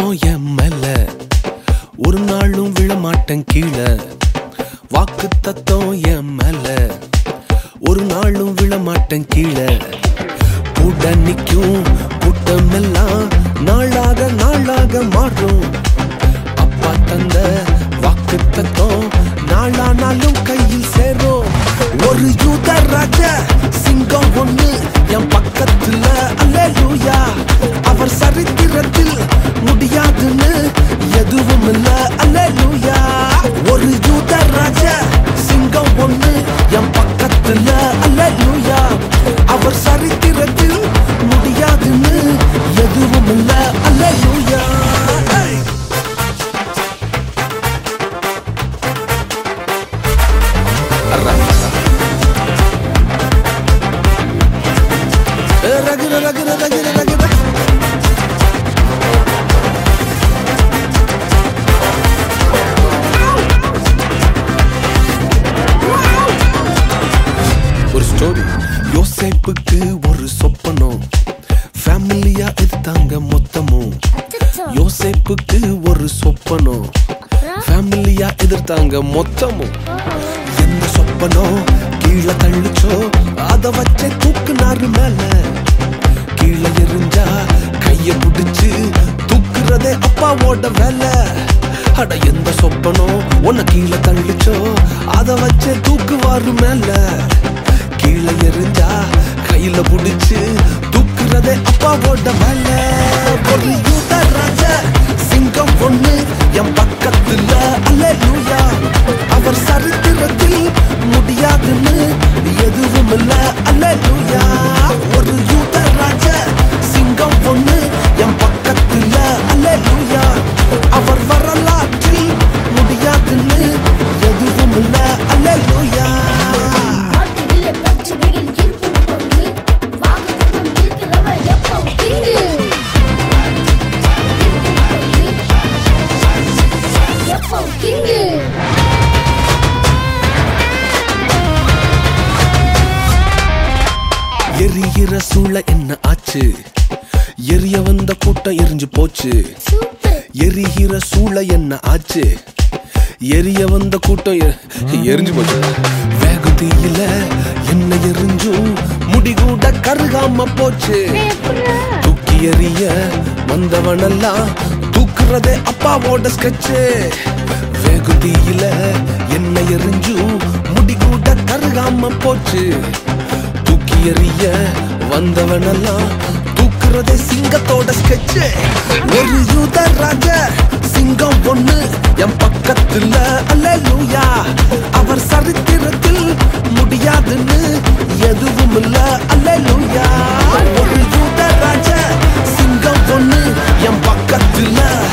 சத்தம் என் மேல ஒரு நாளும் விழமாட்டேன் கீழே வாக்கு தத்தம் என் மேல ஒரு நாளும் விழமாட்டேன் கீழே கூட நிக்கும் கூட்டம் எல்லாம் நாளாக நாளாக மாறும் அப்பா தந்த வாக்கு தத்தம் நாளானாலும் கையில் சேரும் ஒரு யூத ராஜ சிங்கம் ஒண்ணு என் பக்கத்துல அல்லேலூயா அவர் சரித்திரத்தில் முடியாதுன்னு எதுவும் இல்ல அல்லேலூயா ஒரு யூத ராஜ சிங்கம் ஒண்ணு என் பக்கத்துல அல்லேலூயா அவர் சரித்திரத்தில் முடியாதுன்னு எதுவும் இல்ல அல்லேலூயா Hey! ரகுர ரகுர ரகுர ரகுர ஒரு ஸ்டோரி யோசேப்புக்கு ஒரு சொப்பனம் ஃபேமிலியா எடுத்தாங்க மொத்தமும் யோசேப்புக்கு ஒரு சொப்பனம் ஃபேமிலியா எதிர்த்தாங்க மொத்தமும் என்ன சொப்பனம் கீழே தள்ளுச்சோ அத வச்சே தூக்குனாரு மேல கீழே எரிஞ்சா கைய புடிச்சு தூக்குறதே அப்பாவோட வேலை அட எந்த சொப்பனம் உன்னை கீழே தள்ளுச்சோ அத வச்சே தூக்குவாரு மேல கீழே எரிஞ்சா கையில புடிச்சு தூக்குறதே அப்பாவோட வேலை ஒரு யூத ராஜ சிங்கம் ஒண்ணு என் பக்கத்துல அல்லேலூயா அவர் சரித்திரத்தில் முடியாதுன்னு எதுவும் இல்ல அல்லேலூயா ஒரு யூத ராஜ சிங்கம் ஒண்ணு என் பக்கத்துல அல்லேலூயா அவர் வரலாற்றில் முடியாதுன்னு எதுவும் இல்ல அல்லேலூயா வாழ்க்கையிலே பிரச்சனைகள் இருக்கும் பொழுது வாக்குத்தத்தம் இருக்கிறவன் எப்பவும் கிங்கு. எப்பவும் கிங்கு. எரிகிற சூழ என்ன ஆச்சு எரிய வந்த கூட்டம் எரிஞ்சு போச்சு சூப்பர். எரிகிற சூழ என்ன ஆச்சு எரிய வந்த கூட்டம் எ- எரிஞ்சு போச்சு வேகு தீயில என்ன எரிஞ்சும் முடி கூட கருகாம போச்சு தூக்கி எறிய வந்தவனெல்லாம் தூக்குறதே அப்பாவோட ஸ்கெட்சு வேகு தீயில என்ன எரிஞ்சும் முடி கூட கருகாம போச்சு தூக்கி எறிய வந்தவனெல்லாம் தூக்குறதே சிங்கத்தோட ஸ்கெட்சு ஒரு யூத ராஜ சிங்கம் ஒண்ணு என் பக்கத்துல அல்லேலூயா அவர் சரித்திரத்தில் முடியாதுன்னு எதுவும் இல்ல அல்லேலூயா ஒரு யூத ராஜ சிங்கம் ஒண்ணு என் பக்கத்துல